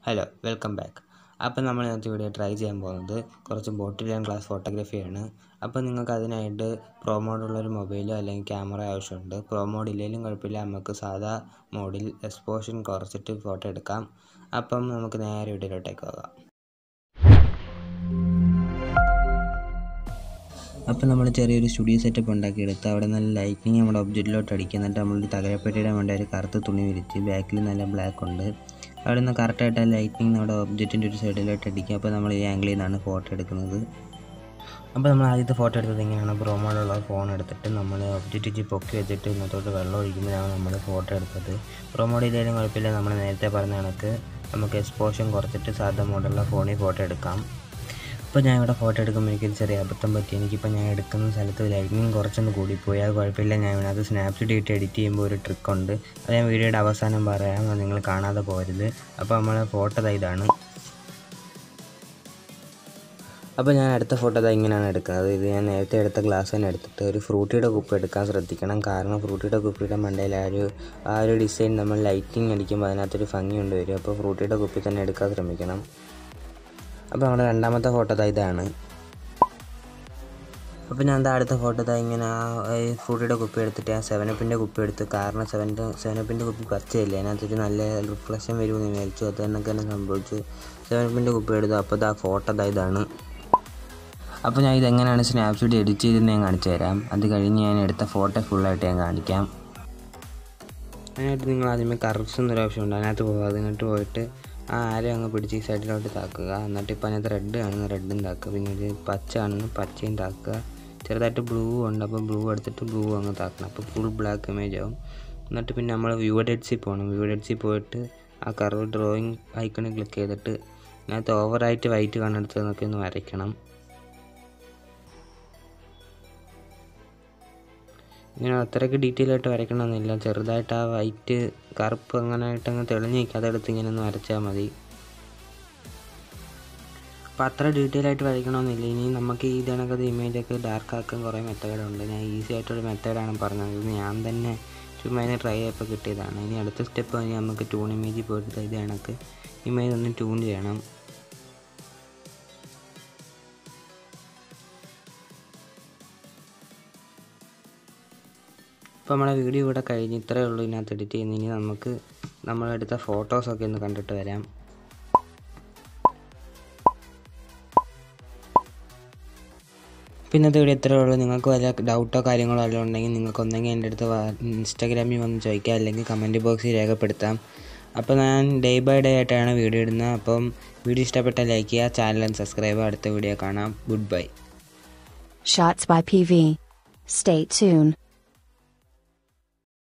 Hello welcome back അപ്പോൾ നമ്മൾ ഇന്നത്തെ വീഡിയോ ട്രൈ ചെയ്യാൻ പോകുന്നത് കുറച്ച് ബോട്ടിൽ ആൻഡ് ഗ്ലാസ് ഫോട്ടോഗ്രാഫിയാണ് അപ്പോൾ നിങ്ങൾക്ക് അതിനായിട്ട് പ്രോ മോഡുള്ളൊരു മൊബൈലോ അല്ലെങ്കിൽ ക്യാമറ ആവശ്യമുണ്ട് പ്രോ മോഡ് ഇല്ലെങ്കിലും കുഴപ്പമില്ല നമുക്ക് സാധാ മോഡിൽ എക്സ്പോഷൻ കുറച്ചിട്ട് ഫോട്ടോ എടുക്കാം അപ്പം നമുക്ക് നേരെ വീഡിയോയിലോട്ടേക്ക് പോകാം അപ്പോൾ നമ്മൾ ചെറിയൊരു സ്റ്റുഡിയോ സെറ്റപ്പ് ഉണ്ടാക്കിയെടുത്ത് അവിടെ നല്ല ലൈറ്റിങ് നമ്മുടെ ഒബ്ജക്റ്റിലോട്ട് അടിക്കുക എന്നിട്ട് നമ്മൾ തകരപ്പെട്ടിയുടെ വേണ്ട ഒരു കറുത്ത തുണി വിരിച്ച് ബാക്കിൽ നല്ല ബ്ലാക്ക് ഉണ്ട് അവിടെ നിന്ന് കറക്റ്റായിട്ട് ആ ലൈറ്റിങ് നമ്മുടെ ഒബ്ജക്റ്റിൻ്റെ ഒരു സൈഡിലോട്ട് അടിക്കുക അപ്പോൾ നമ്മൾ ഈ ആംഗിളിൽ നിന്നാണ് ഫോട്ടോ എടുക്കുന്നത് അപ്പോൾ നമ്മൾ ആദ്യത്തെ ഫോട്ടോ എടുത്തത് ഇങ്ങനെയാണ് പ്രൊമോയിലുള്ള ഫോൺ എടുത്തിട്ട് നമ്മൾ ഒബ്ജക്റ്റ് വെച്ച് പൊക്കി വെച്ചിട്ട് ഇന്നത്തോട്ട് വെള്ളം ഒഴിക്കുമ്പോഴാണ് നമ്മൾ ഫോട്ടോ എടുത്തത് പ്രൊമോഡിലേലും കുഴപ്പമില്ല നമ്മൾ നേരത്തെ പറഞ്ഞ കണക്ക് നമുക്ക് എക്സ്പോഷൻ കുറച്ചിട്ട് സാധാ മോഡലുള്ള ഫോണിൽ ഫോട്ടോ എടുക്കാം അപ്പോൾ ഞാൻ ഇവിടെ ഫോട്ടോ എടുക്കുമ്പോൾ എനിക്കൊരു ചെറിയ അബദ്ധം പറ്റി എനിക്കിപ്പോൾ ഞാൻ എടുക്കുന്ന സ്ഥലത്ത് ലൈറ്റിങ് കുറച്ചൊന്ന് കൂടിപ്പോയി അത് കുഴപ്പമില്ല ഞാൻ ഇതിനകത്ത് സ്നാപ്ഷീറ്റ് ഇട്ട് എഡിറ്റ് ചെയ്യുമ്പോൾ ഒരു ട്രിക്കുണ്ട് അത് ഞാൻ വീഡിയോയുടെ അവസാനം പറയാം അത് നിങ്ങൾ കാണാതെ പോരുത് അപ്പോൾ നമ്മൾ ഫോട്ടോ ഇതാണ് അപ്പോൾ ഞാൻ അടുത്ത ഫോട്ടോ ഇതാ ഇങ്ങനെയാണ് എടുക്കുന്നത് ഇത് ഞാൻ നേരത്തെ എടുത്ത ഗ്ലാസ് തന്നെ എടുത്തിട്ട് ഒരു ഫ്രൂട്ടിയുടെ കുപ്പി എടുക്കാൻ ശ്രദ്ധിക്കണം കാരണം ഫ്രൂട്ടിയുടെ കുപ്പിയുടെ മണ്ടയിൽ ആ ഒരു ആ ഒരു ഡിസൈൻ നമ്മൾ ലൈറ്റിങ് അടിക്കുമ്പോൾ അതിനകത്തൊരു ഭംഗി കൊണ്ട് വരും അപ്പോൾ ഫ്രൂട്ടിയുടെ കുപ്പി തന്നെ എടുക്കാൻ ശ്രമിക്കണം അപ്പോൾ നമ്മുടെ രണ്ടാമത്തെ ഫോട്ടോ ഇതാ ഇതാണ് അപ്പോൾ ഞാൻ എന്താ അടുത്ത ഫോട്ടോ ഇതാ ഇങ്ങനെ ആ ഫ്രൂട്ടിയുടെ കുപ്പി എടുത്തിട്ട് ഞാൻ സെവനപ്പിൻ്റെ കുപ്പി എടുത്തു കാരണം സെവൻ്റെ സെവനപ്പിൻ്റെ കുപ്പി പച്ചയില്ലേ അതിനകത്തൊരു നല്ല റിഫ്ലക്ഷൻ വരുമെന്ന് വിചാരിച്ചു അത് എന്നൊക്കെ തന്നെ സംഭവിച്ചു സെവനപ്പിൻ്റെ കുപ്പി എടുത്തു അപ്പോൾ ഇതാ ഫോട്ടോ ഇതാ ഇതാണ് അപ്പോൾ ഞാൻ ഇതെങ്ങനെയാണ് സ്നാപ്ഷീറ്റ് എഡിറ്റ് ചെയ്തെന്ന് ഞാൻ കാണിച്ചു തരാം അത് കഴിഞ്ഞ് ഞാൻ എടുത്ത ഫോട്ടോ ഫുള്ളായിട്ട് ഞാൻ കാണിക്കാം അതിനായിട്ട് നിങ്ങൾ ആദ്യമേ കറക്ഷൻ എന്നൊരു ഓപ്ഷൻ ഉണ്ട് അതിനകത്ത് പോകുക അതിനകത്ത് പോയിട്ട് ആ ആരും അങ്ങ് പിടിച്ച് ഈ സൈഡിലോട്ട് താക്കുക എന്നിട്ട് ഇപ്പോൾ അതിനകത്ത് റെഡ് കാണുന്ന റെഡും താക്കുക പിന്നെ ഒരു പച്ച കാണുന്ന പച്ചയും താക്കുക ചെറുതായിട്ട് ബ്ലൂ ഉണ്ട് അപ്പോൾ ബ്ലൂ എടുത്തിട്ട് ബ്ലൂ അങ്ങ് താക്കണം അപ്പോൾ ഫുൾ ബ്ലാക്ക് ഇമേജ് ആവും എന്നിട്ട് പിന്നെ നമ്മൾ വ്യൂ എഡിറ്റ്സിൽ പോകണം വ്യൂ എഡിറ്റ്സിൽ പോയിട്ട് ആ കർവ് ഡ്രോയിങ് ഐക്കണിൽ ക്ലിക്ക് ചെയ്തിട്ട് അതിനകത്ത് ഓവറായിട്ട് വൈറ്റ് കാണുന്നിടത്ത് നോക്കി ഒന്ന് വരയ്ക്കണം ഇങ്ങനെ അത്രയ്ക്ക് ഡീറ്റെയിൽ ആയിട്ട് വരയ്ക്കണമെന്നില്ല ചെറുതായിട്ട് ആ വൈറ്റ് കറുപ്പ് അങ്ങനെ ആയിട്ട് അങ്ങ് തെളിഞ്ഞ് നിൽക്കുക അതെടുത്ത് ഇങ്ങനെ ഒന്ന് വരച്ചാൽ മതി അപ്പം അത്ര ഡീറ്റെയിൽ ആയിട്ട് വരയ്ക്കണമെന്നില്ല ഇനി നമുക്ക് ഈ ഇതണക്കത് ഇമേജൊക്കെ ഡാർക്ക് ആക്കാൻ കുറേ മെത്തേഡുണ്ട് ഞാൻ ഈസി ആയിട്ടൊരു മെത്തേഡാണ് പറഞ്ഞത് ഇത് ഞാൻ തന്നെ ചുമ്മാ അതിനെ ട്രൈ ചെയ്യപ്പോൾ കിട്ടിയതാണ് ഇനി അടുത്ത സ്റ്റെപ്പ് നമുക്ക് ട്യൂൺ ഇമേജിൽ പോയിട്ട് ഇത് കണക്ക് ഇമേജ് ഒന്ന് ട്യൂൺ ചെയ്യണം ഇപ്പോൾ നമ്മുടെ വീഡിയോ ഇവിടെ കഴിഞ്ഞ് ഇത്രയേ ഉള്ളൂ ഇതിനകത്ത് എഡിറ്റ് ചെയ്യുന്ന ഇനി നമുക്ക് നമ്മളെടുത്ത ഫോട്ടോസൊക്കെ ഒന്ന് കണ്ടിട്ട് വരാം പിന്നത്തെ വീഡിയോ ഇത്രയേ ഉള്ളൂ നിങ്ങൾക്ക് വല്ല ഡൗട്ടോ കാര്യങ്ങളോ വല്ലതും ഉണ്ടെങ്കിൽ നിങ്ങൾക്ക് ഒന്നെങ്കിൽ എൻ്റെ അടുത്ത് ഇൻസ്റ്റാഗ്രാമിൽ വന്ന് ചോദിക്കാം അല്ലെങ്കിൽ കമൻറ്റ് ബോക്സിൽ രേഖപ്പെടുത്താം അപ്പോൾ ഞാൻ ഡേ ബൈ ഡേ ആയിട്ടാണ് വീഡിയോ ഇടുന്നത് അപ്പം വീഡിയോ ഇഷ്ടപ്പെട്ടാൽ ലൈക്ക് ചെയ്യുക ചാനൽ സബ്സ്ക്രൈബ് അടുത്ത വീഡിയോ കാണാം goodbye Shots by PV. Stay tuned.